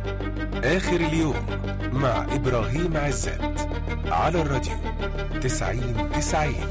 آخر اليوم مع إبراهيم عزت على الراديو تسعين تسعين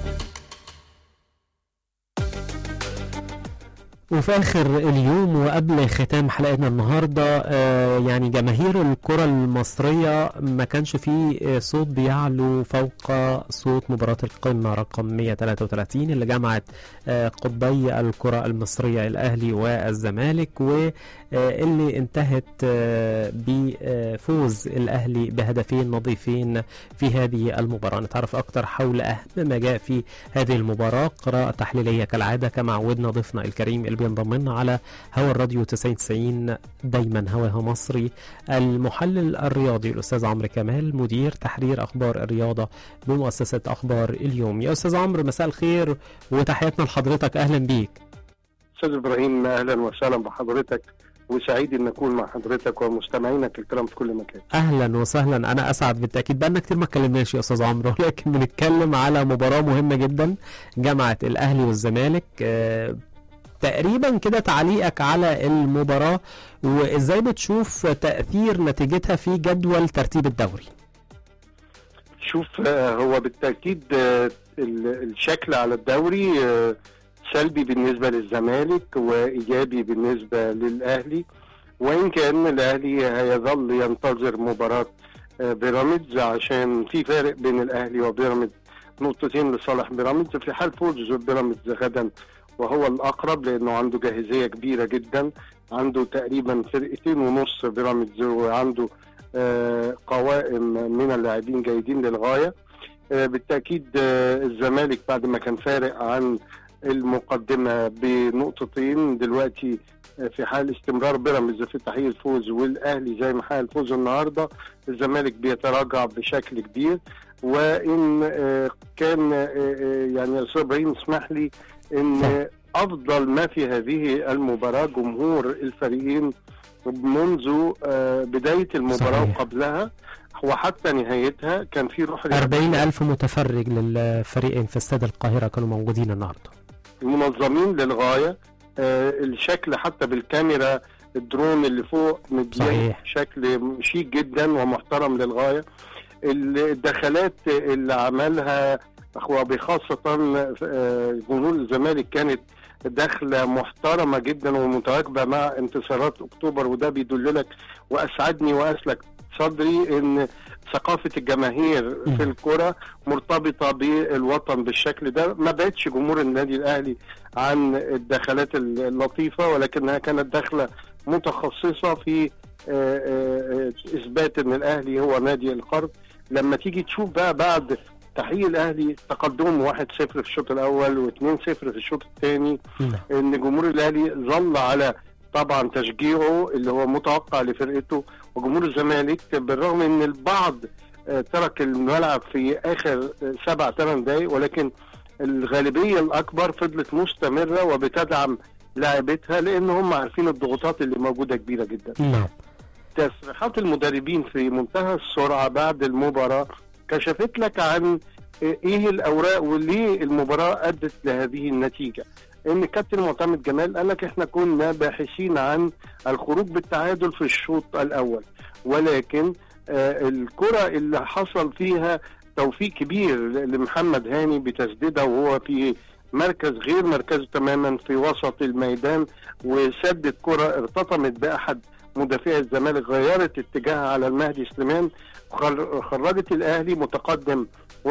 وفي آخر اليوم وقبل ختام حلقتنا النهاردة آه، يعني جماهير الكرة المصرية ما كانش فيه آه، صوت بيعلو فوق صوت مباراة القمة رقم 133 اللي جمعت آه، قطبي الكرة المصرية الأهلي والزمالك واللي انتهت آه، بفوز الأهلي بهدفين نظيفين في هذه المباراة نتعرف أكثر حول أهم ما جاء في هذه المباراة قراءة تحليلية كالعادة كما عودنا ضيفنا الكريم اللي بينضم لنا على هوا الراديو 90 دايما هواها مصري المحلل الرياضي الأستاذ عمرو كمال مدير تحرير أخبار الرياضة بمؤسسة أخبار اليوم يا أستاذ عمرو مساء الخير وتحياتنا لحضرتك أهلا بيك استاذ ابراهيم اهلا وسهلا بحضرتك وسعيد ان اكون مع حضرتك ومستمعينك الكرام في كل مكان اهلا وسهلا انا اسعد بالتاكيد بقالنا كتير ما اتكلمناش يا استاذ عمرو ولكن بنتكلم على مباراه مهمه جدا جمعت الاهلي والزمالك آه، تقريبا كده تعليقك على المباراه وازاي بتشوف تاثير نتيجتها في جدول ترتيب الدوري شوف آه، هو بالتاكيد آه، ال- الشكل على الدوري آه، سلبي بالنسبه للزمالك وايجابي بالنسبه للاهلي وان كان الاهلي هيظل ينتظر مباراه آه، بيراميدز عشان في فارق بين الاهلي وبيراميدز نقطتين لصالح بيراميدز في حال فوز بيراميدز غدا وهو الاقرب لانه عنده جاهزيه كبيره جدا عنده تقريبا فرقتين ونص بيراميدز وعنده آه، قوائم من اللاعبين جيدين للغايه آه، بالتاكيد آه، الزمالك بعد ما كان فارق عن المقدمه بنقطتين دلوقتي آه، في حال استمرار بيراميدز في تحقيق الفوز والاهلي زي ما حقق الفوز النهارده الزمالك بيتراجع بشكل كبير وان آه، كان آه، آه، يعني يا استاذ ابراهيم اسمح لي ان افضل ما في هذه المباراه جمهور الفريقين منذ آه، بدايه المباراه صحيح. وقبلها وحتى نهايتها كان في روح 40 ألف متفرج للفريقين في استاد القاهرة كانوا موجودين النهاردة منظمين للغايه آه، الشكل حتى بالكاميرا الدرون اللي فوق مدين صحيح. شكل شيك جدا ومحترم للغايه الدخلات اللي عملها وبخاصة آه، جمهور الزمالك كانت دخلة محترمة جدا ومتواكبة مع انتصارات أكتوبر وده بيدللك وأسعدني وأسلك صدري إن ثقافة الجماهير مم. في الكرة مرتبطة بالوطن بالشكل ده ما بقتش جمهور النادي الأهلي عن الدخلات اللطيفة ولكنها كانت دخلة متخصصة في آه، آه، آه، إثبات إن الأهلي هو نادي القرن لما تيجي تشوف بقى بعد تحقيق الاهلي تقدم 1-0 في الشوط الاول و2-0 في الشوط الثاني نعم. ان جمهور الاهلي ظل على طبعا تشجيعه اللي هو متوقع لفرقته وجمهور الزمالك بالرغم ان البعض آه، ترك الملعب في اخر آه، سبع ثمان دقائق ولكن الغالبيه الاكبر فضلت مستمره وبتدعم لاعبتها لان هم عارفين الضغوطات اللي موجوده كبيره جدا نعم تصريحات المدربين في منتهى السرعه بعد المباراه كشفت لك عن ايه الاوراق وليه المباراه ادت لهذه النتيجه ان الكابتن معتمد جمال قال لك احنا كنا باحثين عن الخروج بالتعادل في الشوط الاول ولكن آه الكره اللي حصل فيها توفيق كبير لمحمد هاني بتسديده وهو في مركز غير مركزه تماما في وسط الميدان وسدد كره ارتطمت باحد مدافعي الزمالك غيرت اتجاهها على المهدي سليمان خر- خرجت الاهلي متقدم 1-0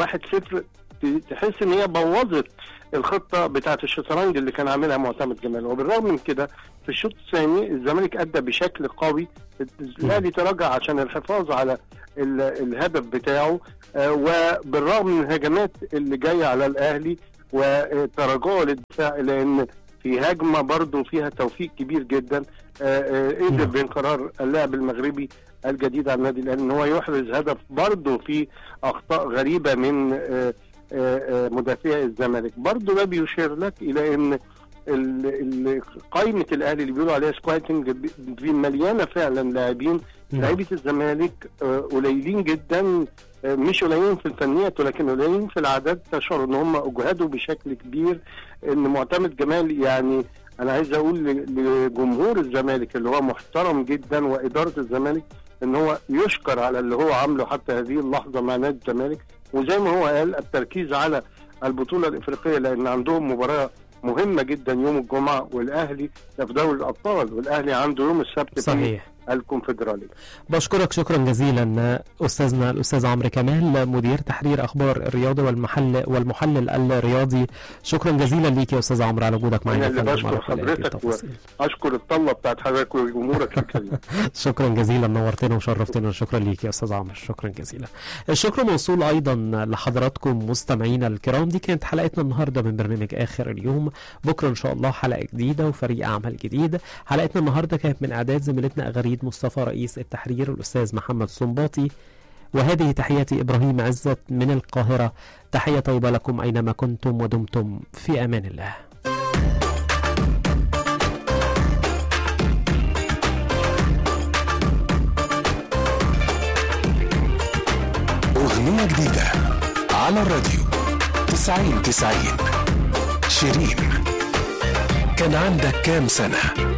ت- تحس ان هي بوظت الخطه بتاعه الشطرنج اللي كان عاملها معتمد جمال وبالرغم من كده في الشوط الثاني الزمالك ادى بشكل قوي الاهلي تراجع عشان الحفاظ على ال- الهدف بتاعه آه، وبالرغم من الهجمات اللي جايه على الاهلي وتراجعه للدفاع لان في هجمه برضه فيها توفيق كبير جدا آه، آه، قدر نعم. بانقرار اللاعب المغربي الجديد على النادي الاهلي ان هو يحرز هدف برضه في اخطاء غريبه من آه، آه، آه، مدافعي الزمالك برضه ده بيشير لك الى ان ال- ال- قائمه الاهلي اللي بيقولوا عليها سكواتنج دي مليانه فعلا لاعبين نعم. لعيبه الزمالك آه، قليلين جدا آه، مش قليلين في الفنيات ولكن قليلين في العدد تشعر ان هم اجهدوا بشكل كبير ان معتمد جمال يعني انا عايز اقول ل- لجمهور الزمالك اللي هو محترم جدا واداره الزمالك ان هو يشكر على اللي هو عامله حتى هذه اللحظه مع نادي الزمالك وزي ما هو قال التركيز على البطوله الافريقيه لان عندهم مباراه مهمه جدا يوم الجمعه والاهلي ده في دوري الابطال والاهلي عنده يوم السبت صحيح في الكونفدراليه بشكرك شكرا جزيلا استاذنا الاستاذ عمرو كمال مدير تحرير اخبار الرياضه والمحل والمحلل الرياضي شكرا جزيلا ليك يا استاذ عمرو على وجودك معنا أنا اللي في بشكر المعرفة لهذه حضرتك التفاصيل. اشكر الطله بتاعت حضرتك وجمهورك الكريم شكرا جزيلا نورتنا وشرفتنا شكرا ليك يا استاذ عمرو شكرا جزيلا الشكر موصول ايضا لحضراتكم مستمعينا الكرام دي كانت حلقتنا النهارده من برنامج اخر اليوم بكره ان شاء الله حلقه جديده وفريق اعمال جديد حلقتنا النهارده كانت من اعداد زميلتنا غريد مصطفى رئيس التحرير الاستاذ محمد صنباطي وهذه تحياتي ابراهيم عزت من القاهره تحيه طيبه لكم اينما كنتم ودمتم في امان الله أغنية جديدة على الراديو تسعين تسعين شيرين كان عندك كام سنة